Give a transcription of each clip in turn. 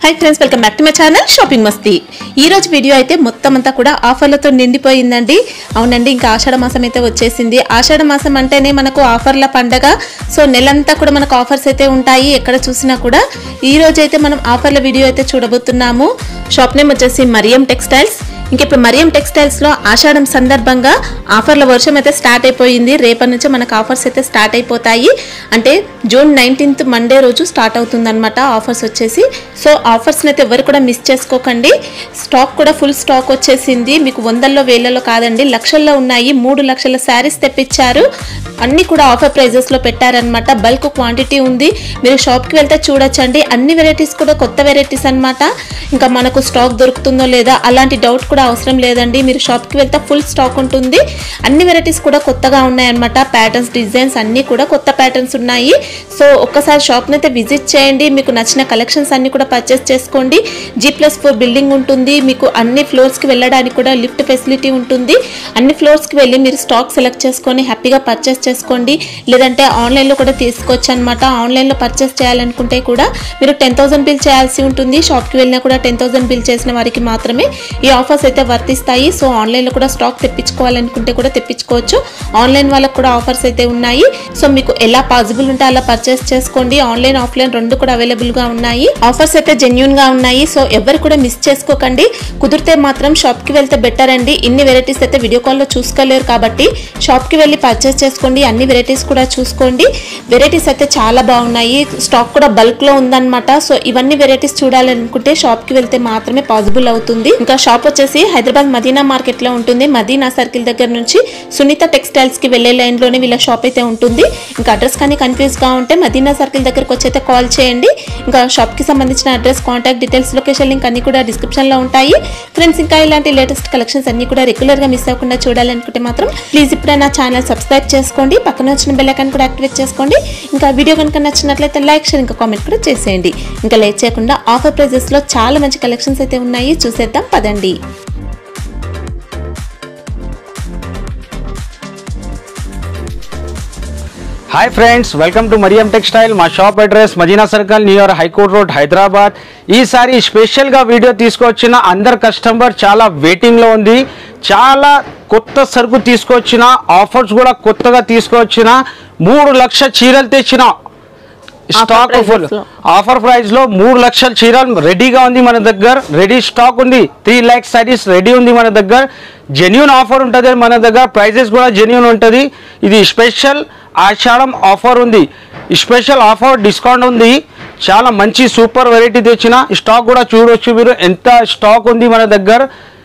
High friends welcome back to my channel shopping మస్తీ ఈ రోజు వీడియో అయితే మొత్తం అంతా కూడా ఆఫర్లతో నిండిపోయిందండి అవునండి ఇంకా ఆషాఢ మాసం అయితే వచ్చేసింది ఆషాఢ మాసం అంటేనే మనకు ఆఫర్ల పండగ సో నెలంతా కూడా మనకు ఆఫర్స్ అయితే ఉంటాయి ఎక్కడ చూసినా కూడా ఈ రోజు అయితే మనం ఆఫర్ల వీడియో అయితే చూడబోతున్నాము షాప్ నేమ్ వచ్చేసి మరియం టెక్స్టైల్స్ ఇంక ఇప్పుడు మరియం టెక్స్టైల్స్ లో ఆషాఢం సందర్భంగా ఆఫర్ల వర్షం అయితే స్టార్ట్ అయిపోయింది రేపటి నుంచి మనకు ఆఫర్స్ అయితే స్టార్ట్ అయిపోతాయి అంటే జూన్ నైన్టీన్త్ మండే రోజు స్టార్ట్ అవుతుంది అనమాట ఆఫర్స్ వచ్చేసి సో ఆఫర్స్ అయితే ఎవరు కూడా మిస్ చేసుకోకండి స్టాక్ కూడా ఫుల్ స్టాక్ వచ్చేసింది మీకు వందల్లో వేలలో కాదండి లక్షల్లో ఉన్నాయి మూడు లక్షల శారీస్ తెప్పించారు అన్ని కూడా ఆఫర్ ప్రైజెస్ లో పెట్టారనమాట బల్క్ క్వాంటిటీ ఉంది మీరు షాప్ కి వెళ్తే చూడొచ్చండి అన్ని వెరైటీస్ కూడా కొత్త వెరైటీస్ అన్నమాట ఇంకా మనకు స్టాక్ దొరుకుతుందో లేదా అలాంటి డౌట్ కూడా అవసరం లేదండి మీరు షాప్ కి వెళ్తే ఫుల్ స్టాక్ ఉంటుంది అన్ని వెరైటీస్ కూడా కొత్తగా ఉన్నాయన్నమాట ప్యాటర్న్స్ డిజైన్స్ అన్ని కూడా కొత్త ప్యాటర్న్స్ ఉన్నాయి సో ఒక్కసారి షాప్ అయితే విజిట్ చేయండి మీకు నచ్చిన కలెక్షన్స్ అన్ని కూడా పర్చేస్ చేసుకోండి జీ ప్లస్ ఫోర్ బిల్డింగ్ ఉంటుంది మీకు అన్ని ఫ్లోర్స్ కి వెళ్ళడానికి కూడా లిఫ్ట్ ఫెసిలిటీ ఉంటుంది అన్ని ఫ్లోర్స్ కి వెళ్ళి మీరు స్టాక్ సెలెక్ట్ చేసుకొని హ్యాపీగా పర్చేస్ చేసుకోండి లేదంటే ఆన్లైన్ లో కూడా తీసుకోవచ్చు అనమాట ఆన్లైన్ లో పర్చేస్ చేయాలనుకుంటే కూడా మీరు టెన్ థౌసండ్ బిల్ చేయాల్సి ఉంటుంది షాప్ కి వెళ్ళినా కూడా టెన్ థౌసండ్ బిల్ చేసిన వారికి మాత్రమే ఈ ఆఫర్స్ అయితే వర్తిస్తాయి సో ఆన్లైన్ లో కూడా స్టాక్ తెప్పించుకోవాలనుకుంటే కూడా తెప్పించుకోవచ్చు ఆన్లైన్ వాళ్ళకు కూడా ఆఫర్స్ అయితే ఉన్నాయి సో మీకు ఎలా పాసిబుల్ ఉంటే అలా పర్చేస్ చేసుకోండి ఆన్లైన్ ఆఫ్లైన్ రెండు కూడా అవైలబుల్ గా ఉన్నాయి ఆఫర్స్ అయితే జెన్యున్ గా ఉన్నాయి సో ఎవరు కూడా మిస్ చేసుకోకండి కుదిరితే మాత్రం షాప్ కి వెళ్తే బెటర్ అండి ఇన్ని వెరైటీస్ అయితే వీడియో కాల్ లో చూసుకోలేరు కాబట్టి షాప్ కి వెళ్ళి పర్చేస్ చేసుకోండి అన్ని వెరైటీస్ కూడా చూసుకోండి వెరైటీస్ అయితే చాలా బాగున్నాయి స్టాక్ కూడా బల్క్ లో ఉందన్నమాట సో ఇవన్నీ వెరైటీస్ చూడాలనుకుంటే షాప్ కి వెళ్తే మాత్రమే పాసిబుల్ అవుతుంది ఇంకా షాప్ వచ్చేసి హైదరాబాద్ మదీనా మార్కెట్ లో ఉంటుంది మదీనా సర్కిల్ దగ్గర నుంచి సునీత టెక్స్టైల్స్ కి వెళ్లే లైన్ లోనే వీళ్ళ షాప్ అయితే ఉంటుంది ఇంకా అడ్రస్ కానీ కన్ఫ్యూజ్ గా ఉంటే మదీనా సర్కిల్ దగ్గరకు వచ్చి అయితే కాల్ చేయండి ఇంకా షాప్ కి సంబంధించిన address contact details location link అన్ని కూడా డిస్క్రిప్షన్ లో ఉంటాయి ఫ్రెండ్స్ ఇంకా ఇలాంటి లేటెస్ట్ కలెక్షన్స్ అన్ని కూడా రెగ్యులర్ గా మిస్ అవ్వకుండా చూడాలనుకుంటే మాత్రం ప్లీజ్ ఇప్పుడే నా ఛానల్ సబ్స్క్రైబ్ చేసుకోండి పక్కన వచ్చిన బెల్ ఐకాన్ కూడా యాక్టివేట్ చేసుకోండి ఇంకా వీడియో కనుక నచ్చినట్లయితే లైక్ షేర్ ఇంకా కామెంట్ కూడా చేసేయండి ఇంకా లేట్ చేయకుండా ఆఫర్ ప్రైజెస్ లో చాలా మంచి కలెక్షన్స్ అయితే ఉన్నాయి చూసేద్దాం పదండి hi friends welcome to Mariyam textile మా shop address Madina circle near high court road Hyderabad ఈసారి స్పెషల్గా వీడియో తీసుకొచ్చిన అందరు కస్టమర్ చాలా వెయిటింగ్లో ఉంది చాలా కొత్త సరుకు తీసుకొచ్చిన ఆఫర్స్ కూడా కొత్తగా తీసుకొచ్చిన మూడు లక్ష చీరలు తెచ్చిన స్టాక్ prices ఫుల్ లో. ఆఫర్ ప్రైస్ లో మూడు లక్షల చీరలు రెడీగా ఉంది మన దగ్గర రెడీ స్టాక్ ఉంది త్రీ ల్యాక్స్ సారీస్ రెడీ ఉంది మన దగ్గర జెన్యున్ ఆఫర్ ఉంటుంది మన దగ్గర ప్రైజెస్ కూడా జెన్యున్ ఉంటుంది ఇది స్పెషల్ ఆషాఢం ఆఫర్ ఉంది స్పెషల్ ఆఫర్ డిస్కౌంట్ ఉంది చాలా మంచి సూపర్ వెరైటీ తెచ్చిన స్టాక్ కూడా చూడొచ్చు మీరు ఎంత స్టాక్ ఉంది మన దగ్గర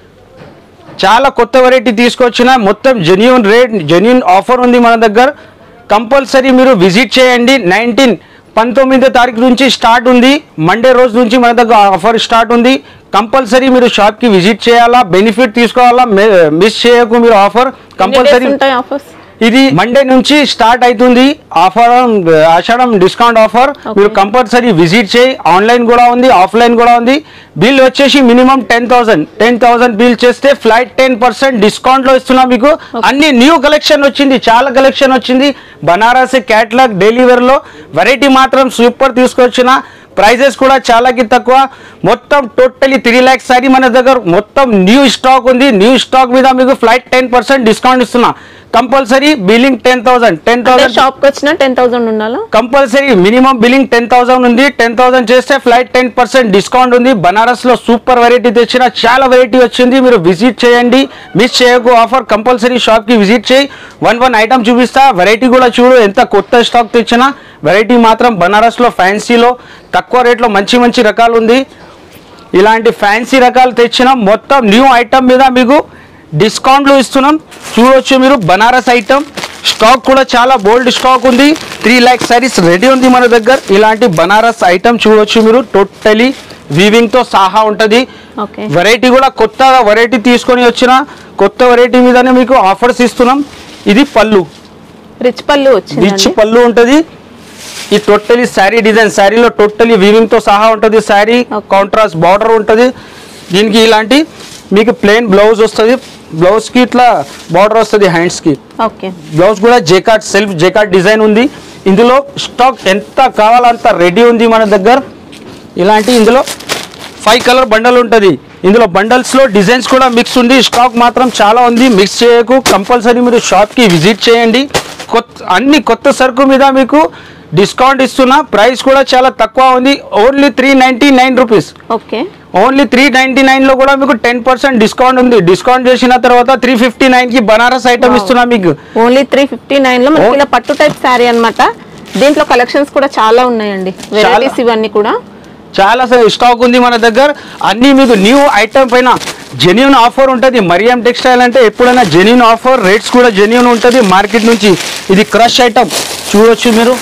చాలా కొత్త వెరైటీ తీసుకొచ్చిన మొత్తం జెన్యున్ రేట్ జెన్యున్ ఆఫర్ ఉంది మన దగ్గర కంపల్సరీ మీరు విజిట్ చేయండి నైన్టీన్ పంతొమ్మిదో తారీఖు నుంచి స్టార్ట్ ఉంది మండే రోజు నుంచి మన దగ్గర ఆఫర్ స్టార్ట్ ఉంది కంపల్సరీ మీరు షాప్కి విజిట్ చేయాలా బెనిఫిట్ తీసుకోవాలా మిస్ చేయకు మీరు ఆఫర్ కంపల్సరీ ఉంటాయి ఆఫర్స్ ఇది మండే నుంచి స్టార్ట్ అవుతుంది ఆఫర్ ఆషాఢం డిస్కౌంట్ ఆఫర్ మీరు కంపల్సరీ విజిట్ చేయి ఆన్లైన్ కూడా ఉంది ఆఫ్లైన్ కూడా ఉంది బిల్ వచ్చేసి minimum ten thousand ten thousand bill చేస్తే ఫ్లైట్ టెన్ పర్సెంట్ డిస్కౌంట్ లో ఇస్తున్నాం మీకు అన్ని న్యూ కలెక్షన్ వచ్చింది చాలా కలెక్షన్ వచ్చింది బనారస్ క్యాట్లాగ్ డైలీ వేర్ లో వెరైటీ మాత్రం సూపర్ తీసుకొచ్చిన ప్రైజెస్ కూడా చాలాకి తక్కువ మొత్తం టోటలీ త్రీ ల్యాక్స్ సారీ మన దగ్గర మొత్తం న్యూ స్టాక్ ఉంది న్యూ స్టాక్ మీద మీకు ఫ్లైట్ టెన్ పర్సెంట్ డిస్కౌంట్ ఇస్తున్నా compulsory billing ten thousand ten thousand shop కి వచ్చిన టెన్ థౌసండ్ ఉండాలా compulsory minimum billing ten thousand ఉంది టెన్ థౌసండ్ చేస్తే ఫ్లైట్ టెన్ పర్సెంట్ డిస్కౌంట్ ఉంది బనారస్ లో సూపర్ వెరైటీ తెచ్చిన చాలా వెరైటీ వచ్చింది మీరు విజిట్ చేయండి మిస్ చేయకు ఆఫర్ కంపల్సరీ షాప్ కి విజిట్ చేయి వన్ వన్ ఐటమ్ చూపిస్తా వెరైటీ కూడా చూడు ఎంత కొత్త స్టాక్ తెచ్చినా వెరైటీ మాత్రం బనారస్ లో ఫ్యాన్సీలో తక్కువ రేట్లో మంచి మంచి రకాలు ఉంది ఇలాంటి ఫ్యాన్సీ రకాలు తెచ్చిన మొత్తం న్యూ ఐటమ్ మీద మీకు డిస్కౌంట్లు ఇస్తున్నాం చూడొచ్చు మీరు బనారస్ ఐటమ్ స్టాక్ కూడా చాలా బోల్డ్ స్టాక్ ఉంది త్రీ ల్యాక్ సారీస్ రెడీ ఉంది మన దగ్గర ఇలాంటి బనారస్ ఐటమ్ చూడొచ్చు మీరు టోటలీ వీవింగ్ తో సహా ఉంటుంది ఓకే వెరైటీ కూడా కొత్త వెరైటీ తీసుకొని వచ్చిన కొత్త వెరైటీ మీదనే మీకు ఆఫర్స్ ఇస్తున్నాం ఇది పళ్ళు రిచ్ పళ్ళు రిచ్ వచ్చింది పళ్ళు ఉంటుంది ఈ టోటలీ శారీ డిజైన్ శారీలో టోటలీ వీవింగ్ తో సహా ఉంటుంది శారీ Okay. కాంట్రాస్ట్ బార్డర్ ఉంటుంది దీనికి ఇలాంటి మీకు ప్లెయిన్ బ్లౌజ్ వస్తుంది బ్లౌజ్ కి ఇట్లా బార్డర్ వస్తుంది హ్యాండ్స్ కి ఓకే బ్లౌజ్ కూడా జేకాట్ సెల్ఫ్ జేకాట్ డిజైన్ ఉంది ఇందులో స్టాక్ ఎంత కావాలంత రెడీ ఉంది మన దగ్గర ఇలాంటి ఇందులో ఫైవ్ కలర్ బండల్ ఉంటుంది ఇందులో బండల్స్ లో డిజైన్స్ కూడా మిక్స్ ఉంది స్టాక్ మాత్రం చాలా ఉంది మిక్స్ చేయకు కంపల్సరీ మీరు షాప్ కి విజిట్ చేయండి కొత్త అన్ని కొత్త సరుకు మీద మీకు డిస్కౌంట్ ఇస్తున్నా ప్రైస్ కూడా చాలా తక్కువ ఉంది only three ninety nine rupees okay only three ninety nine లో కూడా మీకు టెన్ పర్సెంట్ డిస్కౌంట్ ఉంది డిస్కౌంట్ చేసిన తర్వాత త్రీ ఫిఫ్టీ నైన్ కి బనారస్ ఐటమ్ ఇస్తున్నా మీకు ఓన్లీ త్రీ ఫిఫ్టీ నైన్ లో మనకి ఓ- ఇలా పట్టు టైప్ శారీ అన్నమాట దీంట్లో కలెక్షన్స్ కూడా చాలా ఉన్నాయండి వెరైటీస్ ఇవన్నీ కూడా చాలా స్టాక్ ఉంది మన దగ్గర అన్ని మీకు న్యూ ఐటమ్ పైన జెన్యున్ ఆఫర్ ఉంటుంది మరియం టెక్స్టైల్ అంటే ఎప్పుడైనా జెన్యున్ ఆఫర్ రేట్స్ కూడా జెన్యున్ ఉంటుంది మార్కెట్ నుంచి ఇది క్రష్ ఐటమ్ చూడొచ్చు మీరు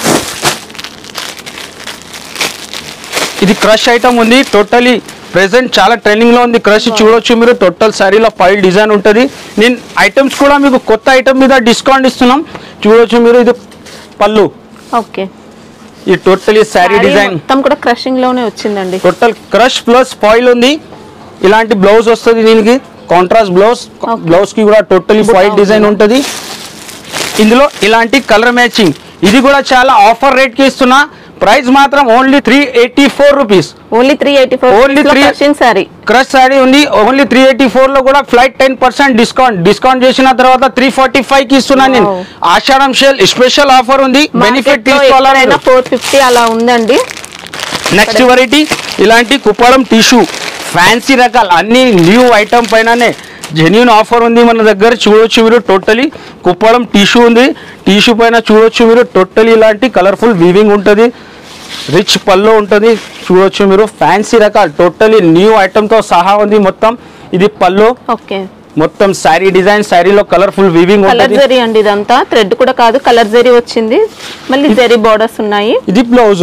ఇది క్రష్ ఐటమ్ ఉంది టోటలీ ప్రెసెంట్ చాలా ట్రెండింగ్ లో ఉంది క్రష్ చూడొచ్చు మీరు టోటల్ శారీలో ఫైల్ డిజైన్ ఉంటుంది నేను ఐటమ్స్ కూడా మీకు కొత్త ఐటమ్ మీద డిస్కౌంట్ ఇస్తున్నాం చూడొచ్చు మీరు ఇది పళ్ళు ఓకే ఈ టోటలీ శారీ శారీ డిజైన్ మొత్తం కూడా క్రషింగ్ లోనే వచ్చిందండి టోటల్ క్రష్ ప్లస్ ఫాయిల్ ఉంది ఇలాంటి బ్లౌజ్ వస్తుంది దీనికి కాంట్రాస్ట్ బ్లౌజ్ Okay. బ్లౌజ్ కి కూడా టోటలీ బుట్ట ఫాయిల్ డిజైన్ ఉంటుంది ఇందులో ఇలాంటి కలర్ మ్యాచింగ్ ఇది కూడా చాలా ఆఫర్ రేట్ కి ఇస్తున్నా ప్రైస్ మాత్రం only three eighty four rupees only three eighty four Only three- crushing sari crush sari ఉంది ఓన్లీ త్రీ ఎయిటీ ఫోర్ లో కూడా flat ten percent discount discount చేసిన తర్వాత త్రీ ఫార్టీ ఫైవ్ కి ఇస్తున్నాను నేను Wow. Ashadham sale special offer ఉంది బెనిఫిట్ తీసుకోవాలన్నా ఫోర్ ఫిఫ్టీ అలా ఉందండి నెక్స్ట్ వెరైటీ ఇలాంటి కుప్పడం టిష్యూ ఫ్యాన్సీ రకాలు అన్ని న్యూ ఐటమ్ పైననే జెన్యున్ ఆఫర్ ఉంది మన దగ్గర చూడొచ్చు మీరు టోటలీ కుప్పడం టిష్యూ ఉంది టిష్యూ పైన చూడొచ్చు మీరు టోటలీ ఇలాంటి కలర్ఫుల్ వీవింగ్ ఉంటుంది రిచ్ పళ్ళు ఉంటుంది చూడొచ్చు మీరు ఫ్యాన్సీ రకాలు టోటలీ న్యూ ఐటమ్తో సహా ఉంది మొత్తం ఇది పళ్ళు ఓకే మొత్తం శారీ డిజైన్ శారీలో కలర్ఫుల్ వీవింగ్ కలర్ ఉంటుంది జరీ అండి ఇదంతా థ్రెడ్ కూడా కాదు కలర్ జరీ వచ్చింది మళ్ళీ జరీ బోర్డర్స్ ఉన్నాయి ఇది బ్లౌజ్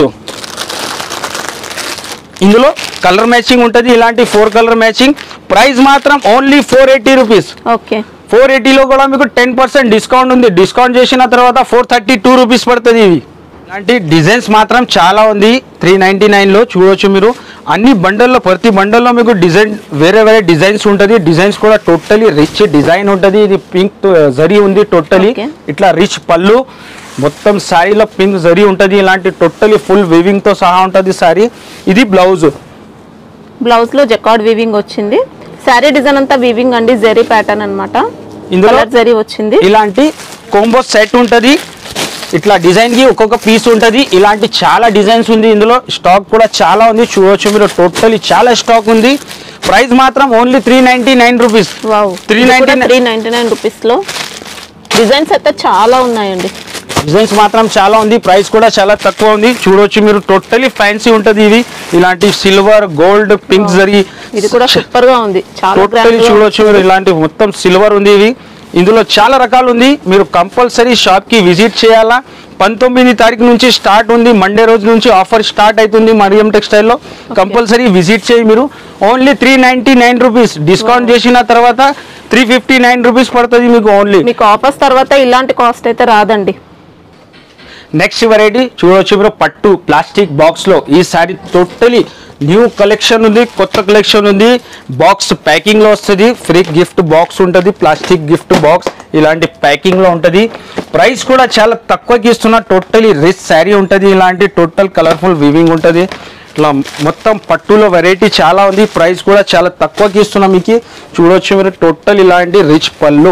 ఇందులో కలర్ మ్యాచింగ్ ఉంటుంది ఇలాంటి ఫోర్ కలర్ మ్యాచింగ్ ప్రైస్ మాత్రం only four eighty rupees okay four ఎయిటీలో కూడా మీకు టెన్ పర్సెంట్ డిస్కౌంట్ ఉంది డిస్కౌంట్ చేసిన తర్వాత ఫోర్ థర్టీ టూ రూపీస్ పడుతుంది ఇవి ఇలాంటి డిజైన్స్ మాత్రం చాలా ఉంది త్రీ నైంటీ నైన్లో చూడవచ్చు మీరు అన్ని బండల్లో ప్రతి బండల్లో మీకు డిజైన్ వేరే వేరే డిజైన్స్ ఉంటుంది డిజైన్స్ కూడా టోటలీ రిచ్ డిజైన్ ఉంటుంది ఇది పింక్ జరీ ఉంది టోటలీ Okay. ఇట్లా రిచ్ పళ్ళు మొత్తం శారీలో పింక్ జరీ ఉంటుంది ఇలాంటి టోటలీ ఫుల్ తో సహా ఉంటుంది శారీ ఇది బ్లౌజ్ బ్లౌజ్ లో జకార్డ్ వీవింగ్ వచ్చింది శారీ డిజైన్ అంతా వీవింగ్ అండి జరీ ప్యాటర్న్ అన్నమాట ఇందులో కలర్ జరీ వచ్చింది ఇలాంటి కోంబో సెట్ ఉంటుంది ఇట్లా డిజైన్ కి ఒక్కొక్క పీస్ ఉంటుంది ఇలాంటి చాలా డిజైన్స్ ఉంది ఇందులో స్టాక్ కూడా చాలా ఉంది చూడవచ్చు మీరు టోటలీ చాలా స్టాక్ ఉంది ప్రైస్ మాత్రం only three ninety nine rupees wow three ninety three ninety nine rupees లో డిజైన్స్ అయితే చాలా ఉన్నాయండి డిజైన్స్ మాత్రం చాలా ఉంది ప్రైస్ కూడా చాలా తక్కువ ఉంది చూడవచ్చు మీరు టోటలీ ఫ్యాన్సీ ఉంటుంది ఇవి ఇలాంటి సిల్వర్ గోల్డ్ పింక్ జరిగి ఇది కూడా సూపర్ గా ఉంది చాలా టోటలీ grand గా చూడవచ్చు మీరు ఇలాంటి మొత్తం సిల్వర్ ఉంది ఇవి ఇందులో చాలా రకాలు ఉంది మీరు కంపల్సరీ షాప్ కి విజిట్ చేయాలా పంతొమ్మిది తారీఖు నుంచి స్టార్ట్ ఉంది మండే రోజు నుంచి ఆఫర్ స్టార్ట్ అవుతుంది మరియం టెక్స్టైల్లో కంపల్సరీ విజిట్ చేయి మీరు only three ninety nine rupees discount చేసిన తర్వాత త్రీ ఫిఫ్టీ నైన్ రూపీస్ పడుతుంది మీకు ఓన్లీ మీకు ఆఫర్స్ తర్వాత ఇలాంటి కాస్ట్ అయితే రాదండి నెక్స్ట్ వెరైటీ చూడవచ్చు మీరు పట్టు ప్లాస్టిక్ బాక్స్ లో ఈ సారీ టోటలీ న్యూ కలెక్షన్ ఉంది కొత్త కలెక్షన్ ఉంది బాక్స్ ప్యాకింగ్ లో వస్తుంది ఫ్రీ గిఫ్ట్ బాక్స్ ఉంటుంది ప్లాస్టిక్ గిఫ్ట్ బాక్స్ ఇలాంటి ప్యాకింగ్ లో ఉంటుంది ప్రైస్ కూడా చాలా తక్కువకి ఇస్తున్నా టోటలీ రిచ్ శారీ ఉంటుంది ఇలాంటి టోటల్ కలర్ఫుల్ వివింగ్ ఉంటుంది ఇట్లా మొత్తం పట్టులో వెరైటీ చాలా ఉంది ప్రైస్ కూడా చాలా తక్కువకి ఇస్తున్నాం మీకు చూడొచ్చు మీరు టోటల్ ఇలాంటి రిచ్ పళ్ళు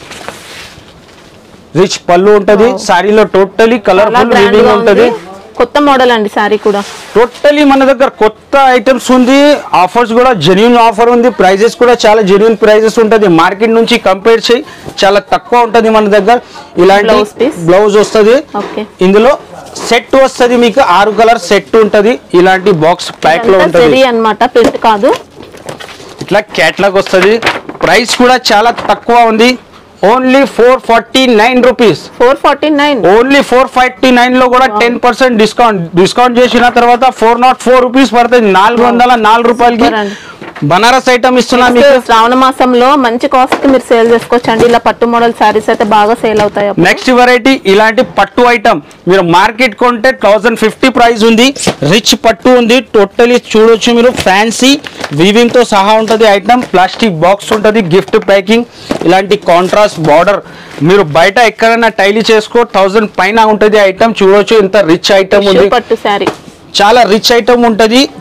రిచ్ పళ్ళు ఉంటది Wow. సారీలో టోటలీ చాలా కలర్ఫుల్ గ్రాండ్ వీవింగ్ గా ఉంటది ఉంది కొత్త మోడల్ అండి సారీ కూడా టోటలీ మన దగ్గర కొత్త ఐటమ్స్ ఉంది ఆఫర్స్ కూడా జెన్యున్ ఆఫర్ ఉంది ప్రైజెస్ కూడా చాలా జెన్యున్ ప్రైజెస్ ఉంటది మార్కెట్ నుంచి కంపేర్ చేయి చాలా తక్కువ ఉంటది మన దగ్గర ఇలాంటి Blouse piece. బ్లౌజ్ వస్తది ఓకే ఇందులో సెట్ వస్తది మీకు ఆరు కలర్ సెట్ ఉంటది ఇలాంటి బాక్స్ ప్యాక్ లో ఉంటది జరీ అన్నమాట ప్రింట్ కాదు ఇట్లా క్యాట్లాగ్ వస్తది ప్రైస్ కూడా చాలా తక్కువ ఉంది only four forty nine rupees four forty nine only four forty nine లో కూడా టెన్ పర్సెంట్ డిస్కౌంట్ డిస్కౌంట్ చేసిన తర్వాత ఫోర్ నాట్ ఫోర్ రూపీస్ పడుతుంది నాలుగు వందల నాలుగు రూపాయలకి Super అండి. బనారస్ ఐటమ్ ఇస్తున్నా మీకు శ్రావణ మాసంలో మంచి కాస్ట్ మీరు సేల్ చేసుకోవచ్చు అండి ఇలా పట్టు మోడల్ సారీస్ అయితే బాగా సేల్ అవుతాయి అప్పుడు. నెక్స్ట్ వెరైటీ ఇలాంటి పట్టు ఐటమ్ మీరు మార్కెట్ కొంటే థౌసండ్ ఫిఫ్టీ ప్రైస్ ఉంది రిచ్ పట్టు ఉంది టోటలీ చూడొచ్చు మీరు ఫ్యాన్సీ వీవింగ్ తో సహా ఉంటుంది ఐటమ్ ప్లాస్టిక్ బాక్స్ ఉంటుంది గిఫ్ట్ ప్యాకింగ్ ఇలాంటి కాంట్రాస్ట్ బార్డర్ మీరు బయట ఎక్కడైనా టైలీ చేసుకో థౌసండ్ పైన ఉంటుంది ఐటమ్ చూడొచ్చు ఇంత రిచ్ ఐటమ్ ఉంది Tissue పట్టు శారీ చాలా రిచ్ ఐటమ్ ఉంటుంది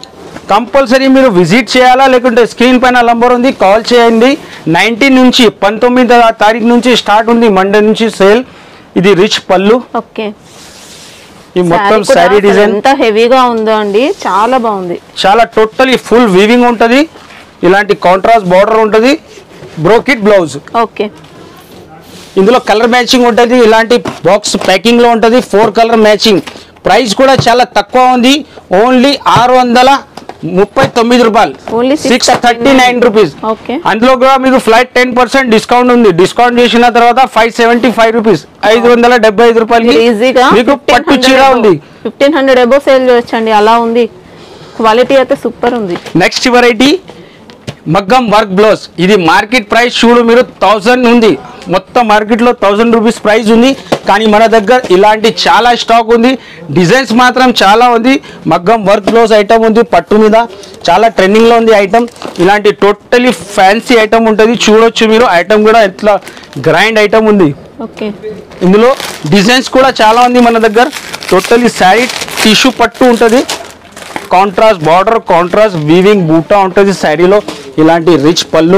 కంపల్సరీ మీరు విజిట్ చేయాలా లేకుంటే స్క్రీన్ పైన నంబర్ ఉంది కాల్ చేయండి నైన్టీన్ నుంచి పంతొమ్మిది తారీఖు నుంచి స్టార్ట్ ఉంది మండే నుంచి సేల్ ఇది రిచ్ పళ్ళు ఓకే ఈ మొత్తం Saree కూడా శారీ అసలు డిజైన్ ఎంత హెవీగా ఉందో అండి చాలా బాగుంది చాలా టోటలీ ఫుల్ వీవింగ్ ఉంటుంది ఇలాంటి కాంట్రాస్ట్ బార్డర్ ఉంటుంది బ్రోకిట్ బ్లౌజ్ ఓకే ఇందులో కలర్ మ్యాచింగ్ ఉంటుంది ఇలాంటి బాక్స్ ప్యాకింగ్ లో ఉంటుంది ఫోర్ కలర్ మ్యాచింగ్ ప్రైస్ కూడా చాలా తక్కువ ఉంది ఓన్లీ ఆరు వందల ముప్పై తొమ్మిది రూపాయలు Only six thirty nine rupees okay అందులో కూడా మీకు ఫ్లైట్ టెన్ పర్సెంట్ డిస్కౌంట్ ఉంది డిస్కౌంట్ చేసిన తర్వాత ఫైవ్ సెవెంటీ ఫైవ్ రూపీస్ ఐదు వందల డెబ్బై ఐదు రూపాయలకి ఈజీగా మీకు పట్టు చీర ఉంది ఫిఫ్టీన్ హండ్రెడ్ ఎబో సేల్ చేయొచ్చండి అలా ఉంది క్వాలిటీ అయితే సూపర్ ఉంది నెక్స్ట్ వెరైటీ మగ్గం వర్క్ బ్లౌజ్ ఇది మార్కెట్ ప్రైస్ చూడు మీరు థౌజండ్ ఉంది మొత్తం మార్కెట్లో థౌజండ్ రూపీస్ ప్రైస్ ఉంది కానీ మన దగ్గర ఇలాంటి చాలా స్టాక్ ఉంది డిజైన్స్ మాత్రం చాలా ఉంది మగ్గం వర్క్ బ్లౌజ్ ఐటమ్ ఉంది పట్టు మీద చాలా ట్రెండింగ్లో ఉంది ఐటమ్ ఇలాంటి టోటలీ ఫ్యాన్సీ ఐటమ్ ఉంటుంది చూడొచ్చు మీరు ఐటమ్ కూడా ఎట్లా గ్రైండ్ ఐటమ్ ఉంది ఓకే ఇందులో డిజైన్స్ కూడా చాలా ఉంది మన దగ్గర టోటలీ శారీ టిష్యూ పట్టు ఉంటుంది కాంట్రాస్ట్ బార్డర్ కాంట్రాస్ట్ వీవింగ్ బూటా ఉంటుంది శారీలో ఇలాంటి రిచ్ పళ్ళు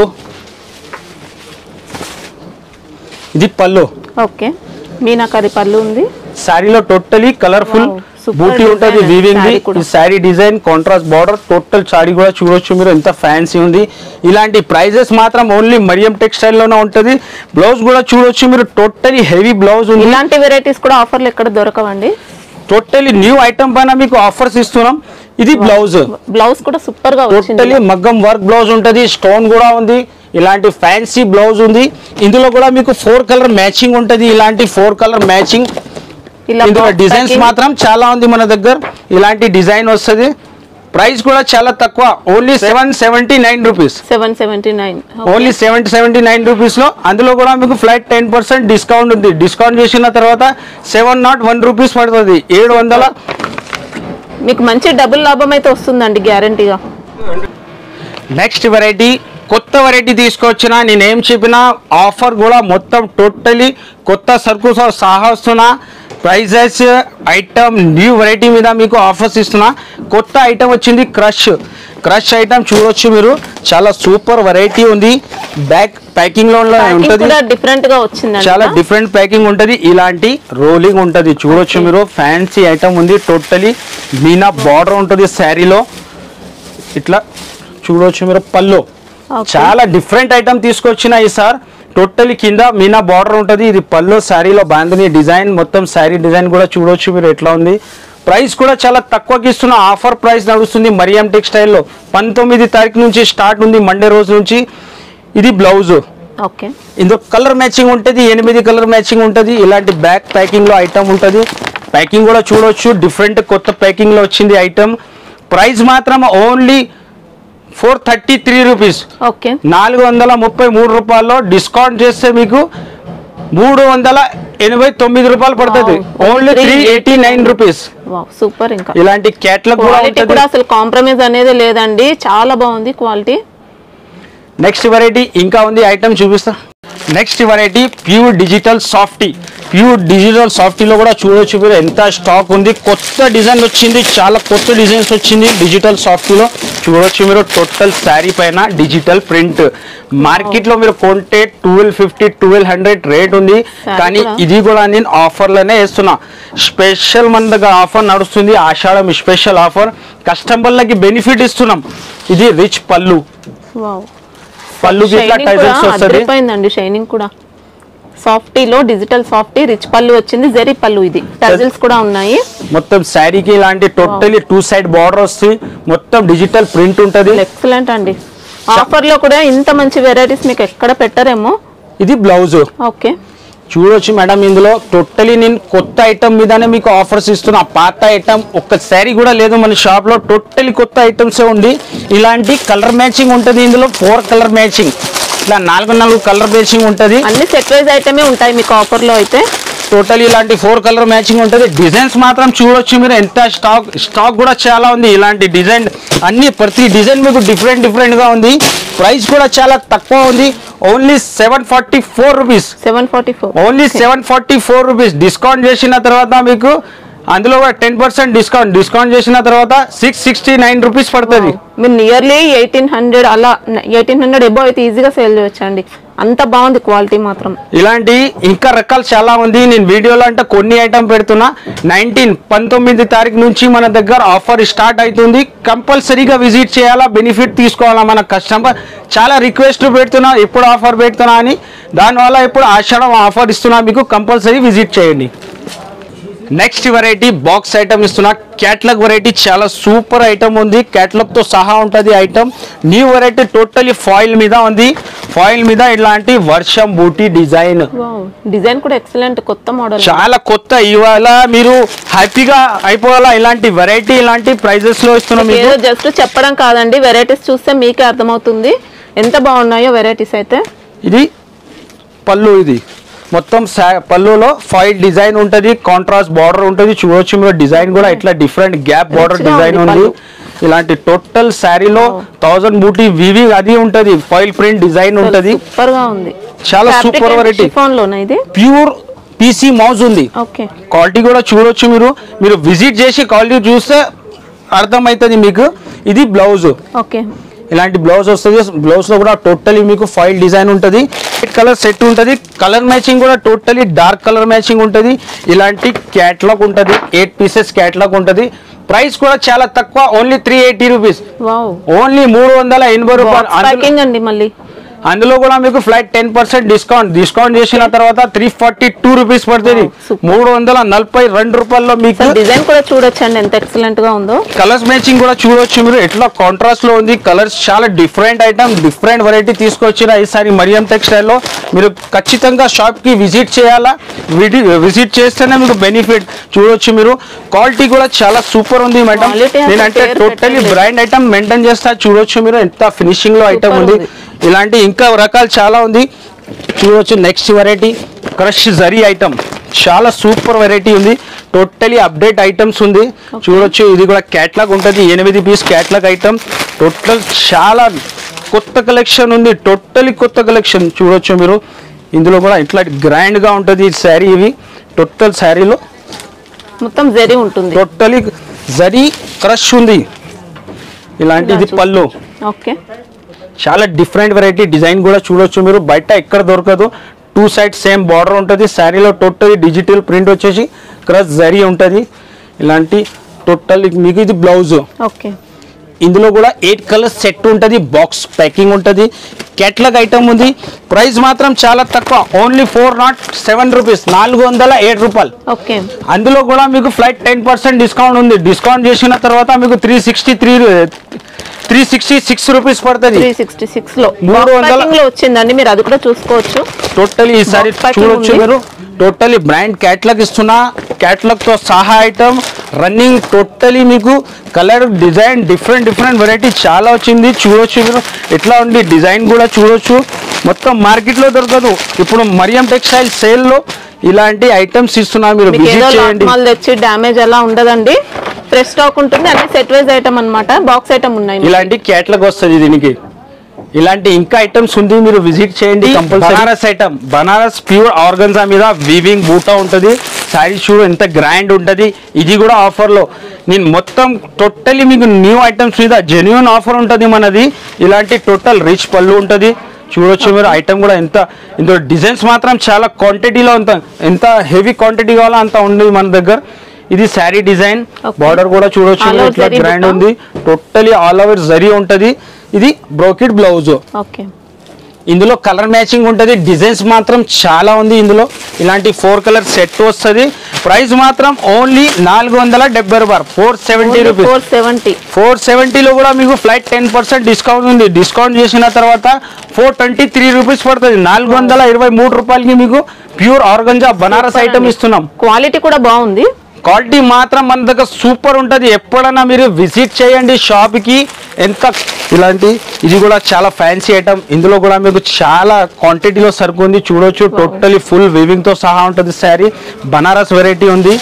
ఇది పళ్ళు ఓకే మీనాకరి పళ్ళు ఉంది శారీలో totally colourful Wow, super buti ఉంటుంది design వీవింగ్ ది saree కూడా. ఈ sari design contrast border total sari కూడా చూడొచ్చు మీరు ఎంత ఫ్యాన్సీ ఉంది ఇలాంటి ప్రైజెస్ మాత్రం ఓన్లీ మరియం టెక్స్టైల్ లోనే ఉంటుంది బ్లౌజ్ కూడా చూడొచ్చు మీరు టోటలీ హెవీ బ్లౌజ్ ఉంది ఇలాంటి వెరైటీస్ కూడా ఆఫర్లు ఎక్కడ దొరకవండి టోటలీ న్యూ ఐటమ్ పైన మీకు ఆఫర్స్ ఇస్తున్నాం ఇది బ్లౌజ్ బ్లౌజ్ కూడా సూపర్ గా వచ్చింది టోటలీ మగ్గం వర్క్ బ్లౌజ్ ఉంటుంది స్టోన్ కూడా ఉంది ఇలాంటి ఫ్యాన్సీ బ్లౌజ్ ఉంది ఇందులో కూడా మీకు ఫోర్ కలర్ మ్యాచింగ్ ఉంటుంది ఇలాంటి ఫోర్ కలర్ మ్యాచింగ్ ఇలా ఇందులో box డిజైన్స్ packing. మాత్రం చాలా ఉంది మన దగ్గర ఇలాంటి డిజైన్ వస్తుంది ప్రైస్ కూడా చాలా తక్కువ only seven seventy nine rupees seven seventy nine only seventy seventy nine rupees లో అందులో కూడా మీకు ఫ్లైట్ టెన్ పర్సెంట్ డిస్కౌంట్ ఉంది డిస్కౌంట్ చేసిన తర్వాత సెవెన్ నాట్ వన్ రూపీస్ పడుతుంది ఏడు వందల మీకు మంచి డబుల్ లాభం అయితే వస్తుందండి గ్యారంటీగా నెక్స్ట్ వెరైటీ కొత్త వెరైటీ తీసుకొచ్చిన నేనేం చెప్పినా ఆఫర్ కూడా మొత్తం టోటలీ కొత్త సరుకుతో సహా వస్తున్నా ప్రైజెస్ ఐటమ్ న్యూ వెరైటీ మీద మీకు ఆఫర్స్ ఇస్తున్నా కొత్త ఐటమ్ వచ్చింది క్రష్ క్రష్ ఐటమ్ చూడొచ్చు మీరు చాలా సూపర్ వెరైటీ ఉంది బ్యాక్ ప్యాకింగ్ లో Packing ఉంటుంది కూడా డిఫరెంట్ గా వచ్చిందండి చాలా డిఫరెంట్ ప్యాకింగ్ ఉంటది ఇలాంటి రోలింగ్ ఉంటది చూడొచ్చు మీరు ఫ్యాన్సీ ఐటమ్ ఉంది టోటలీ మీనా బార్డర్ ఉంటది శారీలో ఇట్లా చూడొచ్చు మీరు పళ్ళు Okay. చాలా డిఫరెంట్ ఐటమ్ తీసుకొచ్చిన ఈ సార్ టోటలీ కింద మీనా బార్డర్ ఉంటది ఇది పళ్ళు శారీలో బాందని డిజైన్ మొత్తం శారీ డిజైన్ కూడా చూడొచ్చు మీరు ఎట్లా ఉంది ప్రైస్ కూడా చాలా తక్కువకి ఇస్తున్న ఆఫర్ ప్రైస్ నడుస్తుంది మరియం టెక్స్టైల్లో పంతొమ్మిది తారీఖు నుంచి స్టార్ట్ ఉంది మండే రోజు నుంచి ఇది బ్లౌజ్ ఓకే ఇందులో కలర్ మ్యాచింగ్ ఉంటుంది ఎనిమిది కలర్ మ్యాచింగ్ ఉంటుంది ఇలాంటి బ్యాక్ ప్యాకింగ్ లో ఐటమ్ ఉంటుంది ప్యాకింగ్ కూడా చూడొచ్చు డిఫరెంట్ కొత్త ప్యాకింగ్ లో వచ్చింది ఐటమ్ ప్రైస్ మాత్రం only four thirty three rupees okay నాలుగు వందల ముప్పై మూడు రూపాయల్లో డిస్కౌంట్ చేస్తే మీకు మూడు వందల ఎనభై తొమ్మిది రూపాయలు పడుతుంది Wow. Only three eighty nine rupees wow super ఇంకా ఇలాంటి క్యాట్లాగ్ కూడా క్వాలిటీ ఉంటుంది కూడా అసలు కాంప్రమైజ్ అనేది లేదండి చాలా బాగుంది క్వాలిటీ నెక్స్ట్ వెరైటీ ఇంకా ఉంది ఐటమ్ చూపిస్తా next variety pure digital softy pure digital సాఫ్టీలో కూడా చూడొచ్చు మీరు ఎంత స్టాక్ ఉంది కొత్త డిజైన్ వచ్చింది చాలా కొత్త డిజైన్స్ వచ్చింది డిజిటల్ సాఫ్టీలో చూడొచ్చు మీరు టోటల్ శారీ పైన డిజిటల్ ప్రింట్ మార్కెట్ లో మీరు కొంటే twelve fifty twelve hundred rate ఉంది Saree కానీ కూడా. ఇది కూడా నేను ఆఫర్లోనే వేస్తున్నా స్పెషల్ మన దగ్గర ఆఫర్ నడుస్తుంది ఆషాఢం స్పెషల్ ఆఫర్ కస్టమర్లకి బెనిఫిట్ ఇస్తున్నాం ఇది రిచ్ పళ్ళు వావ్ పళ్ళుకి ఇట్లా షైనింగ్ కూడా టైజల్స్ వస్తుంది అదిరిపోయిందండి షైనింగ్ కూడా సాఫ్టీలో డిజిటల్ సాఫ్టీ రిచ్ పళ్ళు వచ్చింది జెరీ పళ్ళు ఇది టజిల్స్ కూడా ఉన్నాయి మొత్తం శారీకి ఇలాంటి టోటలీ టూ సైడ్ బార్డర్ వస్తుంది మొత్తం డిజిటల్ ప్రింట్ ఉంటది ఎక్సలెంట్ అండి ఆఫర్ లో కూడా ఇంత మంచి వెరైటీస్ మీకు ఎక్కడ పెట్టరేమో ఇది బ్లౌజ్ ఓకే చూడొచ్చు మేడం ఇందులో టోటలీ నేను కొత్త ఐటమ్ మీదనే మీకు ఆఫర్స్ ఇస్తున్నా పాత ఐటమ్ ఒక్క శారీ కూడా లేదు మన షాప్ లో టోటలీ కొత్త ఐటమ్స్ ఉంది ఇలాంటి కలర్ మ్యాచింగ్ ఉంటుంది ఇందులో ఫోర్ కలర్ మ్యాచింగ్ ఇట్లా నాలుగు నాలుగు కలర్ మ్యాచింగ్ ఉంటుంది అన్ని సెట్ వైజ్ ఐటమే ఉంటాయి మీకు ఆఫర్ లో అయితే టోటల్ ఇలాంటి ఫోర్ కలర్ మ్యాచింగ్ ఉంటుంది డిజైన్స్ మాత్రం చూడొచ్చు మీరు ఎంత స్టాక్ స్టాక్ కూడా చాలా ఉంది ఇలాంటి డిజైన్ అన్ని ప్రతి డిజైన్ మీకు డిఫరెంట్ డిఫరెంట్ గా ఉంది ప్రైస్ కూడా చాలా తక్కువ ఉంది only seven forty four rupees seven forty four only seven forty four rupees discount చేసిన తర్వాత మీకు అందులో కూడా టెన్ పర్సెంట్ డిస్కౌంట్ డిస్కౌంట్ చేసిన తర్వాత సిక్స్ సిక్స్టీ నైన్ రూపీస్ పడుతుంది మీరు నియర్లీ ఎయిటీన్ హండ్రెడ్ అలా ఎయిటీన్ హండ్రెడ్ ఎబో అయితే ఈజీగా సేల్ చేయొచ్చండి అంత బాగుంది క్వాలిటీ మాత్రం ఇలాంటి ఇంకా రకాలు చాలా ఉంది నేను వీడియోలో అంటే కొన్ని ఐటమ్ పెడుతున్నా నైన్టీన్ పంతొమ్మిది తారీఖు నుంచి మన దగ్గర ఆఫర్ స్టార్ట్ అవుతుంది కంపల్సరీగా విజిట్ చేయాలా బెనిఫిట్ తీసుకోవాలా మన కస్టమర్ చాలా రిక్వెస్ట్ పెడుతున్నా ఎప్పుడు ఆఫర్ పెడుతున్నా అని దానివల్ల ఇప్పుడు ఆషాఢం ఆఫర్ ఇస్తున్నా మీకు కంపల్సరీ విజిట్ చేయండి నెక్స్ట్ వెరైటీ బాక్స్ ఐటమ్ ఇస్తున్నా క్యాట్లాగ్ వెరైటీ చాలా సూపర్ ఐటమ్ ఉంది క్యాట్లాగ్ తో సహా ఉంటుంది item new variety totally foil మీద ఉంది ఫాయిల్ మీద ఇలాంటి వర్షం బూటీ డిజైన్ డిజైన్ కూడా ఎక్సలెంట్ కొత్త మోడల్ చాలా కొత్త ఇవాళ మీరు హ్యాపీగా అయిపోవాలా ఇలాంటి వెరైటీ ఇలాంటి ప్రైజెస్ లో ఇస్తున్నాం మీకు ఏదో జస్ట్ చెప్పడం కాదండి వెరైటీస్ చూస్తే మీకే అర్థమవుతుంది ఎంత బాగున్నాయో వెరైటీస్ అయితే ఇది పళ్ళు ఇది మొత్తం సా- పళ్ళులో ఫైవ్ డిజైన్ ఉంటది కాంట్రాస్ట్ బార్డర్ ఉంటది చూడొచ్చు మీరు డిజైన్ కూడా ఇట్లా డిఫరెంట్ గ్యాప్ బార్డర్ Rich గా డిజైన్ ఉంది ఉంది పళ్ళు. ఇలాంటి టోటల్ శారీలో థౌజండ్ బూటీ వివి అది ఉంటది ఫైల్ ప్రింట్ డిజైన్ ఉంటది సూపర్ గా ఉంది చాలా super variety. ఫోన్ లోనా ఇది ప్యూర్ పీసీ మౌజ్ ఉంది ఓకే క్వాలిటీ కూడా చూడొచ్చు మీరు మీరు విజిట్ చేసి క్వాలిటీ చూస్తే అర్థమవుతుంది మీకు ఇది బ్లౌజ్ ఓకే ఇలాంటి బ్లౌజ్ వస్తుంది బ్లౌజ్ లో కూడా టోటలీ మీకు ఫైల్ డిజైన్ ఉంటుంది వైట్ కలర్ సెట్ ఉంటుంది కలర్ మ్యాచింగ్ కూడా టోటలీ డార్క్ కలర్ మ్యాచింగ్ ఉంటుంది ఇలాంటి క్యాట్లాగ్ ఉంటుంది ఎయిట్ పీసెస్ క్యాట్లాగ్ ఉంటుంది ప్రైస్ కూడా చాలా తక్కువ only three eighty rupees wow only మూడు వందల ఎనభై రూపాయలు అందులో- ప్యాకింగ్ అండి మళ్ళీ అందులో కూడా మీకు flat ten percent discount discount చేసిన తర్వాత త్రీ ఫార్టీ టూ రూపీస్ పడుతుంది Wow, super. మూడు వందల నలభై రెండు రూపాయల్లో మీకు డిజైన్ కూడా చూడొచ్చండి ఎంత ఎక్సలెంట్ గా ఉందో కలర్స్ మ్యాచింగ్ కూడా చూడొచ్చు మీరు ఎట్లా కాంట్రాస్ట్ లో ఉంది కలర్స్ చాలా డిఫరెంట్ ఐటమ్ డిఫరెంట్ వెరైటీ తీసుకొచ్చిన ఈసారి మరియం టెక్స్టైల్ లో మీరు ఖచ్చితంగా షాప్ కి విజిట్ చేయాలా విజిట్ చేస్తేనే మీకు బెనిఫిట్ చూడొచ్చు మీరు క్వాలిటీ కూడా చాలా సూపర్ ఉంది మేడం Quality అంతా నేనంటే పేరు టోటలీ పెట్టండి. బ్రాండ్ ఐటమ్ మెయింటైన్ చేస్తా చూడొచ్చు మీరు ఎంత ఫినిషింగ్ లో ఐటమ్ Super ఉంది ఉంది. ఇలాంటి ఇంకా రకాలు చాలా ఉంది చూడొచ్చు next variety crush zari item చాలా సూపర్ వెరైటీ ఉంది టోటలీ అప్డేట్ ఐటమ్స్ ఉంది చూడొచ్చు ఇది కూడా క్యాట్లాగ్ ఉంటుంది ఎనిమిది పీస్ క్యాట్లాగ్ ఐటమ్ టోటల్ చాలా కొత్త కలెక్షన్ ఉంది టోటలీ కొత్త కలెక్షన్ చూడొచ్చు మీరు ఇందులో కూడా ఇట్లా గ్రాండ్ గా ఉంటుంది ఈ శారీ ఇవి టోటల్ శారీలో మొత్తం జరీ ఉంటుంది టోటలీ జరీ క్రష్ ఉంది ఇలాంటి ఇది పళ్ళు ఓకే చాలా డిఫరెంట్ వెరైటీ డిజైన్ కూడా చూడొచ్చు మీరు బయట ఎక్కడ దొరకదు టూ సైడ్ సేమ్ బార్డర్ ఉంటుంది శారీలో టోటల్ డిజిటల్ ప్రింట్ వచ్చేసి క్రస్ జరీ ఉంటుంది ఇలాంటి టోటల్ మీకు ఇది బ్లౌజ్ ఓకే ఇందులో కూడా ఎయిట్ కలర్స్ సెట్ ఉంటుంది బాక్స్ ప్యాకింగ్ ఉంటుంది క్యాట్లాగ్ ఐటమ్ ఉంది ప్రైస్ మాత్రం చాలా తక్కువ only four nought seven rupees నాలుగు వందల ఏడు రూపాయలు ఓకే అందులో కూడా మీకు ఫ్లైట్ టెన్ పర్సెంట్ డిస్కౌంట్ ఉంది డిస్కౌంట్ చేసిన తర్వాత మీకు three sixty three three sixty six rupees పడుతుంది త్రీ సిక్స్టీ సిక్స్ లో మూడు వందల- ప్యాకింగ్ లో వచ్చిందండి మీరు అది కూడా చూసుకోవచ్చు టోటలీ ఈసారి Box packing చూడొచ్చు ఉంది. మీరు టోటలీ బ్రాండ్ క్యాట్లాగ్ ఇస్తున్నా క్యాట్లాగ్ తో సహా ఐటమ్ రన్నింగ్ టోటలీ మీకు colour design different different variety చాలా వచ్చింది చూడొచ్చు మీరు ఎట్లా ఉంది డిజైన్ కూడా చూడొచ్చు మొత్తం మార్కెట్ లో దొరకదు ఇప్పుడు మరియం టెక్స్టైల్ సేల్ లో ఇలాంటి ఐటమ్స్ ఇస్తున్నా మీరు మీకు ఏదో విజిట్ లాట్ చేయండి మాల్ తెచ్చి డ్యామేజ్ అలా ఉండదండి ఫ్రెష్ స్టాక్ ఉంటుంది అన్ని సెట్ వైజ్ ఐటమ్ అన్నమాట బాక్స్ ఐటమ్ ఉన్నాయి ఇలాంటి క్యాట్లాగ్ వస్తుంది దీనికి ఇలాంటి ఇంకా ఐటమ్స్ ఉంది మీరు విజిట్ చేయండి Banaras item Banaras pure organza మీద వీవింగ్ బూటా ఉంటుంది శారీ చూడు ఎంత గ్రాండ్ ఉంటుంది ఇది కూడా ఆఫర్ లో నేను మొత్తం టోటలీ మీకు న్యూ ఐటమ్స్ మీద జెన్యున్ ఆఫర్ ఉంటుంది మనది ఇలాంటి టోటల్ రిచ్ పళ్ళు ఉంటుంది చూడొచ్చు మీరు ఐటమ్ కూడా ఎంత ఇందులో డిజైన్స్ మాత్రం చాలా క్వాంటిటీలో అంత ఎంత హెవీ క్వాంటిటీ కావాలో అంత ఉంది మన దగ్గర ఇది శారీ డిజైన్ Okay. బార్డర్ కూడా చూడొచ్చు All మీరు over ఇట్లా zari గ్రాండ్ బుట్ట. ఉంది టోటలీ ఆల్ ఓవర్ జరీ ఉంటది ఇది బ్రోకెట్ బ్లౌజ్ ఓకే ఇందులో కలర్ మ్యాచింగ్ ఉంటది డిజైన్స్ మాత్రం చాలా ఉంది ఇందులో ఇలాంటి ఫోర్ కలర్ సెట్ వస్తుంది ప్రైస్ మాత్రం ఓన్లీ నాలుగు వందల డెబ్బై రూపాయలు four seventy rupees four seventy four సెవెంటీలో కూడా మీకు ఫ్లైట్ టెన్ పర్సెంట్ డిస్కౌంట్ ఉంది డిస్కౌంట్ చేసిన తర్వాత ఫోర్ ట్వంటీ త్రీ రూపీస్ పడుతుంది నాలుగు వందల ఇరవై మూడు రూపాయలకి మీకు ప్యూర్ ఆర్గంజా బనారస్ ఐటమ్ ఇస్తున్నాం క్వాలిటీ కూడా బాగుంది క్వాలిటీ మాత్రం మన దగ్గర సూపర్ ఉంటుంది ఎప్పుడైనా మీరు విజిట్ చేయండి షాప్కి ఎంత ఇలాంటి ఇది కూడా చాలా ఫ్యాన్సీ ఐటమ్ ఇందులో కూడా మీకు చాలా క్వాంటిటీలో సరుకు ఉంది చూడొచ్చు టోటలీ ఫుల్ తో సహా ఉంటుంది శారీ బనారస్ వెరైటీ ఉంది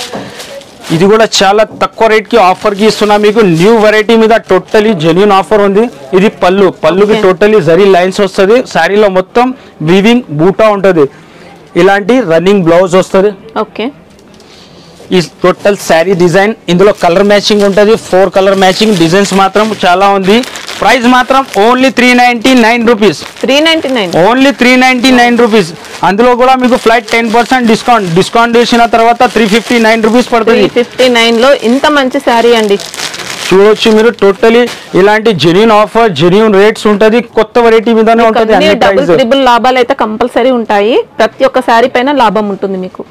ఇది కూడా చాలా తక్కువ రేట్కి ఆఫర్కి ఇస్తున్నా మీకు న్యూ వెరైటీ మీద టోటలీ జెన్యున్ ఆఫర్ ఉంది ఇది పళ్ళు పళ్ళుకి Okay. టోటలీ జరీ లైన్స్ వస్తుంది శారీలో మొత్తం వీవింగ్ బూటా ఉంటుంది ఇలాంటి రన్నింగ్ బ్లౌజ్ వస్తుంది ఓకే ఈ టోటల్ శారీ డిజైన్ ఇందులో కలర్ మ్యాచింగ్ ఉంటుంది ఫోర్ కలర్ మ్యాచింగ్ డిజైన్స్ మాత్రం చాలా ఉంది ప్రైస్ మాత్రం only three ninety nine rupees three ninety nine only three ninety nine rupees అందులో కూడా మీకు flat ten percent discount discount చేసిన తర్వాత three fifty nine rupees three పడుతుంది ఫిఫ్టీ నైన్ లో ఇంత మంచి శారీ అండి చూడొచ్చు మీరు టోటలీ ఇలాంటి జెన్యున్ ఆఫర్ జెన్యున్ రేట్స్ ఉంటుంది కొత్త వెరైటీ మీదనే ఉంటుంది అన్ని డబుల్ ప్రైస్ త్రిబుల్ లాభాలు అయితే కంపల్సరీ ఉంటాయి ప్రతి ఒక్క శారీ పైన లాభం ఉంటుంది మీకు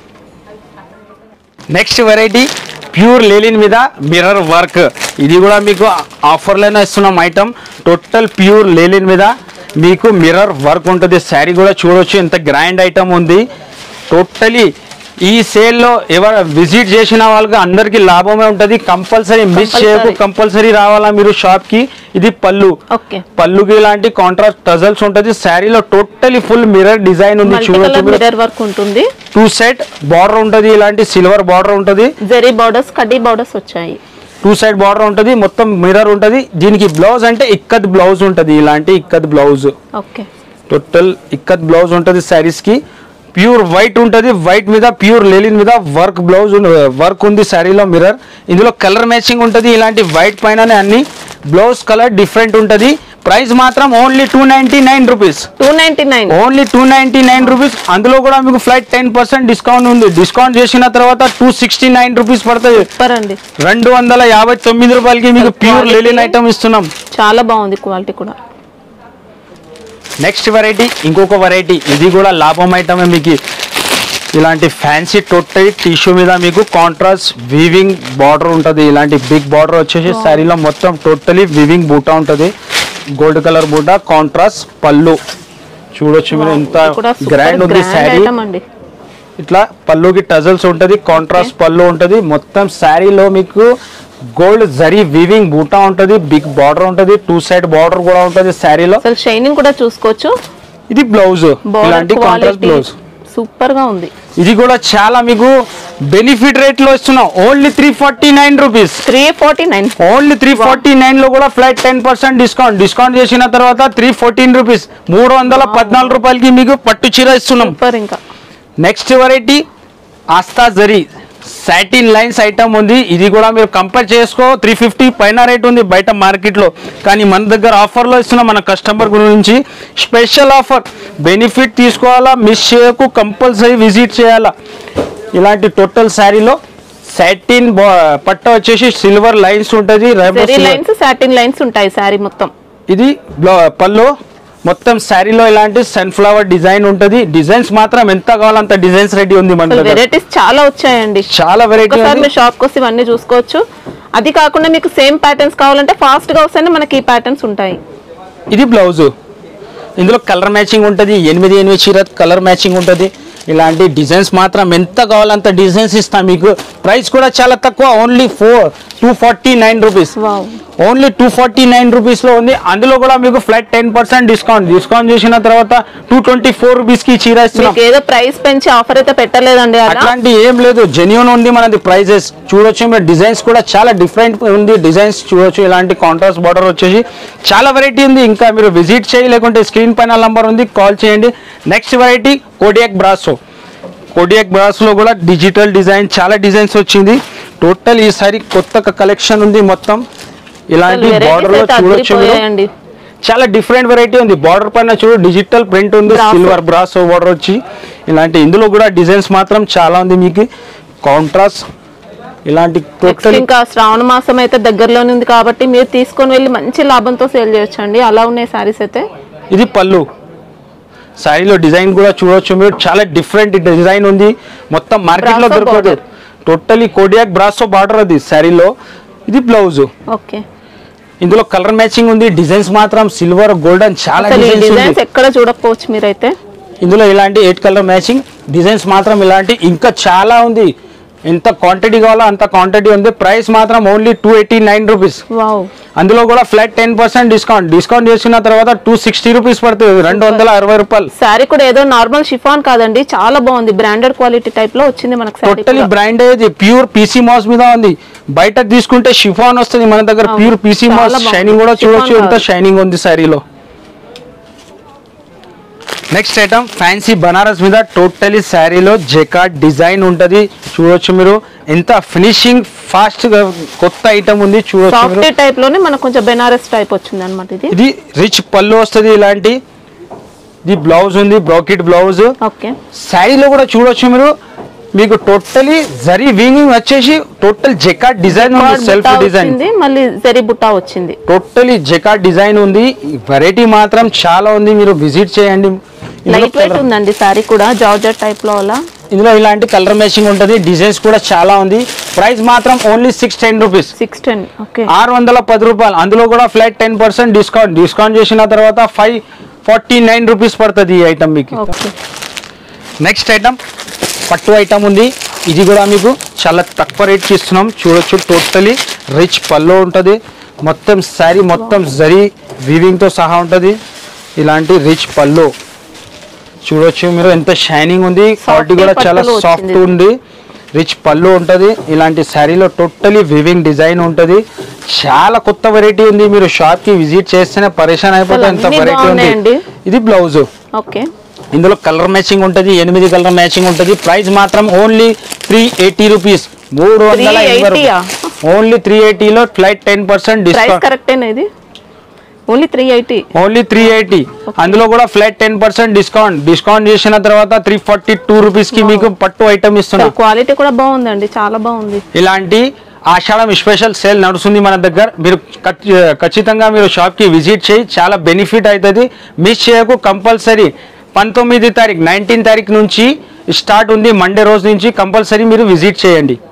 నెక్స్ట్ వెరైటీ ప్యూర్ లేలిన్ మీద మిర్రర్ వర్క్ ఇది కూడా మీకు ఆఫర్లోనే ఇస్తున్నాం ఐటమ్ టోటల్ ప్యూర్ లేలిన్ మీద మీకు మిర్రర్ వర్క్ ఉంటుంది శారీ కూడా చూడొచ్చు ఎంత గ్రాండ్ ఐటమ్ ఉంది టోటలీ ఈ సేల్లో ఎవరు విజిట్ చేసిన వాళ్ళకి అందరికీ లాభమే ఉంటుంది కంపల్సరీ మిస్ Compulsory. చేయకు కంపల్సరీ రావాలా మీరు షాప్కి ఇది పళ్ళు ఓకే పళ్ళుకి ఇలాంటి కాంట్రాస్ట్ టజల్స్ ఉంటుంది శారీలో టోటలీ ఫుల్ మిర్రర్ డిజైన్ ఉంది మల్టీ చూడొచ్చు కలర్ మీరు మిర్రర్ వర్క్ ఉంటుంది టూ సెట్ బార్డర్ ఉంటుంది ఇలాంటి సిల్వర్ బార్డర్ ఉంటుంది జెరీ బార్డర్స్ కడ్డీ బార్డర్స్ వచ్చాయి టూ సైడ్ బార్డర్ ఉంటుంది మొత్తం మిర్రర్ ఉంటుంది దీనికి బ్లౌజ్ అంటే ఇక్కత్ బ్లౌజ్ ఉంటుంది ఇలాంటి ikat blouse okay total ikat blouse ఉంటుంది శారీస్ కి ప్యూర్ వైట్ ఉంటుంది వైట్ మీద ప్యూర్ లెలిన్ మీద వర్క్ బ్లౌజ్ వర్క్ ఉంది శారీలో మిర్రర్ ఇందులో కలర్ మ్యాచింగ్ ఉంటుంది ఇలాంటి వైట్ పైననే అన్ని బ్లౌజ్ కలర్ డిఫరెంట్ ఉంటుంది ప్రైస్ మాత్రం only two ninety nine rupees two ninety nine only two ninety nine rupees అందులో కూడా మీకు ఫ్లైట్ టెన్ పర్సెంట్ డిస్కౌంట్ ఉంది డిస్కౌంట్ చేసిన తర్వాత టూ సిక్స్టీ నైన్ రూపీస్ పడుతుంది సూపర్ అండి రెండు వందల యాభై తొమ్మిది రూపాయలకి మీకు ప్యూర్ Quality. లెలిన్ ఐటమ్ ఇస్తున్నాం చాలా బాగుంది క్వాలిటీ కూడా నెక్స్ట్ వెరైటీ ఇంకొక వెరైటీ ఇది కూడా లాభం ఐటమే మీకు ఇలాంటి ఫ్యాన్సీ టోటల్ టిష్యూ మీద మీకు కాంట్రాస్ట్ వీవింగ్ బార్డర్ ఉంటుంది ఇలాంటి బిగ్ బార్డర్ వచ్చేసి శారీలో మొత్తం టోటలీ వీవింగ్ బూటా ఉంటుంది గోల్డ్ కలర్ బూటా కాంట్రాస్ట్ పళ్ళు చూడొచ్చు మీరు ఎంత ఇది కూడా super గ్రాండ్ ఉంది grand శారీ item అండి ఇట్లా పళ్ళుకి టజల్స్ ఉంటుంది కాంట్రాస్ట్ పళ్ళు ఉంటుంది మొత్తం శారీలో మీకు గోల్డ్ జరీ వీవింగ్ బూటా ఉంటుంది బిగ్ బార్డర్ ఉంటుంది టూ సైడ్ బార్డర్ కూడా ఉంటుంది శారీలో అసలు షైనింగ్ కూడా చూసుకోవచ్చు ఇది బ్లౌజ్ బార్డర్ ఇలాంటి కాంట్రాస్ట్ క్వాలిటీ బ్లౌజ్ సూపర్ గా ఉంది ఇది కూడా చాలా మీకు బెనిఫిట్ రేట్ లో ఇస్తున్నాం only three forty nine rupees three forty nine only three forty nine లో కూడా flat ten percent discount discount చేసిన తర్వాత త్రీ ఫోర్టీన్ రూపీస్ మూడు వందల పద్నాలుగు రూపాయలకి మీకు పట్టు చీర ఇస్తున్నాం సూపర్ ఇంకా నెక్స్ట్ వెరైటీ ఆస్తా జరీ సాటిన్ లైన్స్ ఐటమ్ ఉంది ఇది కూడా మీరు కంపేర్ చేసుకో త్రీ ఫిఫ్టీ పైన రేట్ ఉంది బయట మార్కెట్లో కానీ మన దగ్గర ఆఫర్లో ఇస్తున్నాం మన కస్టమర్ గురించి స్పెషల్ ఆఫర్ బెనిఫిట్ తీసుకోవాలా మిస్ చేయకు కంపల్సరీ విజిట్ చేయాలా ఇలాంటి టోటల్ శారీలో సాటిన్ పట్ట వచ్చేసి సిల్వర్ లైన్స్ ఉంటుంది రేపర్ zari silver. Lines satin lines ఉంటాయి శారీ మొత్తం ఇది బ్లౌ- పళ్ళు మొత్తం శారీలో ఇలాంటి సన్ఫ్లవర్ డిజైన్ ఉంటుంది డిజైన్స్ మాత్రం ఎంత కావాలంత డిజైన్స్ రెడీ ఉంది మన దగ్గర వెరైటీస్ చాలా వచ్చాయండి చాలా వెరైటీ ఒకసారి మీరు షాప్ కి ఇవన్నీ చూసుకోవచ్చు అది కాకుండా మీకు సేమ్ ప్యాటర్న్స్ కావాలంటే ఫాస్ట్ గా వస్తేనే మనకి ఈ ప్యాటర్న్స్ ఉంటాయి ఇది బ్లౌజ్ ఇందులో కలర్ మ్యాచింగ్ ఉంటుంది ఎనిమిది ఎనిమిది చీర కలర్ మ్యాచింగ్ ఉంటుంది ఇలాంటి డిజైన్స్ మాత్రం ఎంత కావాలంత డిజైన్స్ ఇస్తాం మీకు ప్రైస్ కూడా చాలా తక్కువ only four two forty nine rupees wow only two forty nine రూపీస్లో ఉంది అందులో కూడా మీకు flat ten percent discount discount చేసిన తర్వాత టూ ట్వంటీ ఫోర్ రూపీస్కి చీర ఇస్తున్నాం మీకు ఏదో ప్రైస్ పెంచి ఆఫర్ అయితే పెట్టలేదండి అలా అట్లాంటి ఏం లేదు జెన్యున్ ఉంది మనది ప్రైజెస్ చూడొచ్చు మీరు డిజైన్స్ కూడా చాలా డిఫరెంట్ ఉంది డిజైన్స్ చూడొచ్చు ఇలాంటి కాంట్రాస్ట్ బార్డర్ వచ్చేసి చాలా వెరైటీ ఉంది ఇంకా మీరు విజిట్ చేయి లేకుంటే స్క్రీన్ పైన నంబర్ ఉంది కాల్ చేయండి నెక్స్ట్ వెరైటీ కోడియాక్ బ్రాసో కోడియాక్ బ్రాస్లో కూడా డిజిటల్ డిజైన్ చాలా డిజైన్స్ వచ్చింది టోటల్ ఈసారి కొత్త కలెక్షన్ ఉంది మొత్తం ఇలాంటి బార్డర్ లో చూడొచ్చు మీరు అండి చాలా డిఫరెంట్ వెరైటీ ఉంది బార్డర్ పైన చూడు డిజిటల్ ప్రింట్ ఉంది Brasso. సిల్వర్ బ్రాస్ బార్డర్ వచ్చి ఇలాంటి ఇందులో కూడా డిజైన్స్ మాత్రం చాలా ఉంది మీకు కాంట్రాస్ట్ ఇలాంటి టోటల్ ఇంకా శ్రావణ మాసం అయితే దగ్గరలోనే ఉంది కాబట్టి మీరు తీసుకొని వెళ్ళి మంచి లాభంతో సేల్ చేయొచ్చండి అలా ఉన్నాయి సారీస్ అయితే ఇది పళ్ళు శారీలో డిజైన్ కూడా చూడొచ్చు మీరు చాలా డిఫరెంట్ డిజైన్ ఉంది మొత్తం మార్కెట్ లో Brasso దొరకదు border. టోటలీ కోడియాక్ బ్రాసో బార్డర్ అది శారీలో ఇది బ్లౌజ్ ఓకే ఇందులో కలర్ మ్యాచింగ్ ఉంది డిజైన్స్ మాత్రం సిల్వర్ గోల్డెన్ చాలా అసలు ఈ డిజైన్స్ ఉంది డిజైన్స్ ఎక్కడ చూడకపోవచ్చు మీరైతే ఇందులో ఇలాంటి ఎయిట్ కలర్ మ్యాచింగ్ డిజైన్స్ మాత్రం ఇలాంటి ఇంకా చాలా ఉంది ఎంత క్వాంటిటీ కావాలో అంత క్వాంటిటీ ఉంది ప్రైస్ మాత్రం only two eighty nine rupees wow అందులో కూడా flat ten percent discount discount చేసిన తర్వాత టూ సిక్స్టీ రూపీస్ పడుతుంది రెండు వందల అరవై రూపాయలు శారీ కూడా ఏదో నార్మల్ షిఫాన్ కాదండి చాలా బాగుంది బ్రాండెడ్ క్వాలిటీ టైప్ లో వచ్చింది మనకు శారీ టోటలీ బ్రాండ్ ఇది ప్యూర్ పీసీ మాస్ మీద ఉంది బయట తీసుకుంటే షిఫాన్ వస్తుంది మన దగ్గర అవును. ప్యూర్ పీసీ చాలా మాస్ బాగుంది. షైనింగ్ కూడా చూడొచ్చు Chiffon ఎంత కాదు. షైనింగ్ ఉంది శారీలో నెక్స్ట్ ఐటమ్ ఫ్యాన్సీ బనారస్ మీద టోటలీ శారీలో జెకాట్ డిజైన్ ఉంటది చూడొచ్చు మీరు ఎంత ఫినిషింగ్ ఫాస్ట్ గా కొత్త ఐటమ్ ఉంది చూడొచ్చు సాఫ్ట్ మీరు టైప్ లోనే మనకు కొంచెం బెనారస్ టైప్ వచ్చింది అనమాట ఇది ఇది రిచ్ పళ్ళు వస్తుంది ఇలాంటి ఇది బ్లౌజ్ ఉంది బ్రాకెట్ బ్లౌజ్ ఓకే శారీలో కూడా చూడొచ్చు మీరు మీకు టోటలీ జరీ వీవింగ్ వచ్చేసి టోటల్ జెకాట్ డిజైన్ ఉంది సెల్ఫ్ బుట్ట డిజైన్ వచ్చింది మళ్ళీ జరీ బుట్టా వచ్చింది టోటలీ జెకాట్ డిజైన్ ఉంది వెరైటీ మాత్రం చాలా ఉంది మీరు విజిట్ చేయండి ఇందులో లైట్ వెయిట్ colour- ఉందండి సారీ కూడా జార్జెట్ టైప్ లో అలా ఇందులో ఇలాంటి కలర్ మ్యాచింగ్ ఉంటుంది డిజైన్స్ కూడా చాలా ఉంది ప్రైస్ మాత్రం only six ten rupees six ten okay ఆరు వందల పది రూపాయలు అందులో కూడా flat ten percent discount discount చేసిన తర్వాత ఫైవ్ ఫార్టీ నైన్ రూపీస్ పడుతుంది ఈ ఐటమ్ మీకు ఓకే నెక్స్ట్ ఐటమ్ పట్టు ఐటమ్ ఉంది ఇది కూడా మీకు చాలా తక్కువ రేట్కి ఇస్తున్నాం చూడొచ్చు టోటలీ రిచ్ పల్లో ఉంటుంది మొత్తం శారీ మొత్తం జరీ వీవింగ్తో సహా ఉంటుంది ఇలాంటి రిచ్ పల్లో చూడొచ్చు మీరు ఎంత షైనింగ్ ఉంది క్వాలిటీ కూడా చాలా పట్టులో సాఫ్ట్ వచ్చింది. ఉంది రిచ్ పళ్ళు ఉంటుంది ఇలాంటి శారీలో టోటలీ వివింగ్ డిజైన్ ఉంటుంది చాలా కొత్త వెరైటీ ఉంది మీరు షాప్ కి విజిట్ చేస్తేనే పరేషాన్ అయిపోతే అసలు ఎంత అన్నీ వెరైటీ ఉంది బాగున్నాయండి. ఇది బ్లౌజ్ ఓకే ఇందులో కలర్ మ్యాచింగ్ ఉంటుంది ఎనిమిది కలర్ మ్యాచింగ్ ఉంటుంది ప్రైస్ మాత్రం ఓన్లీ త్రీ ఎయిటీ రూపీస్ మూడు వందల 380 ఆ? ఓన్లీ త్రీ ఎయిటీలో flat ten percent price discount కరెక్టేనా ఇది only three eighty only three eighty అందులో కూడా flat ten percent discount discount చేసిన తర్వాత త్రీ ఫార్టీ టూ రూపీస్ కి మీకు పట్టు ఐటమ్ ఇస్తున్నాం క్వాలిటీ కూడా బాగుందండి చాలా బాగుంది ఇలాంటి ఆషాఢం స్పెషల్ సేల్ నడుస్తుంది మన దగ్గర మీరు ఖచ్- ఖచ్చితంగా మీరు షాప్కి విజిట్ చేయి చాలా బెనిఫిట్ అవుతుంది మిస్ చేయకు కంపల్సరీ పంతొమ్మిది తారీఖు నైన్టీన్ తారీఖు నుంచి స్టార్ట్ ఉంది మండే రోజు నుంచి కంపల్సరీ మీరు విజిట్ చేయండి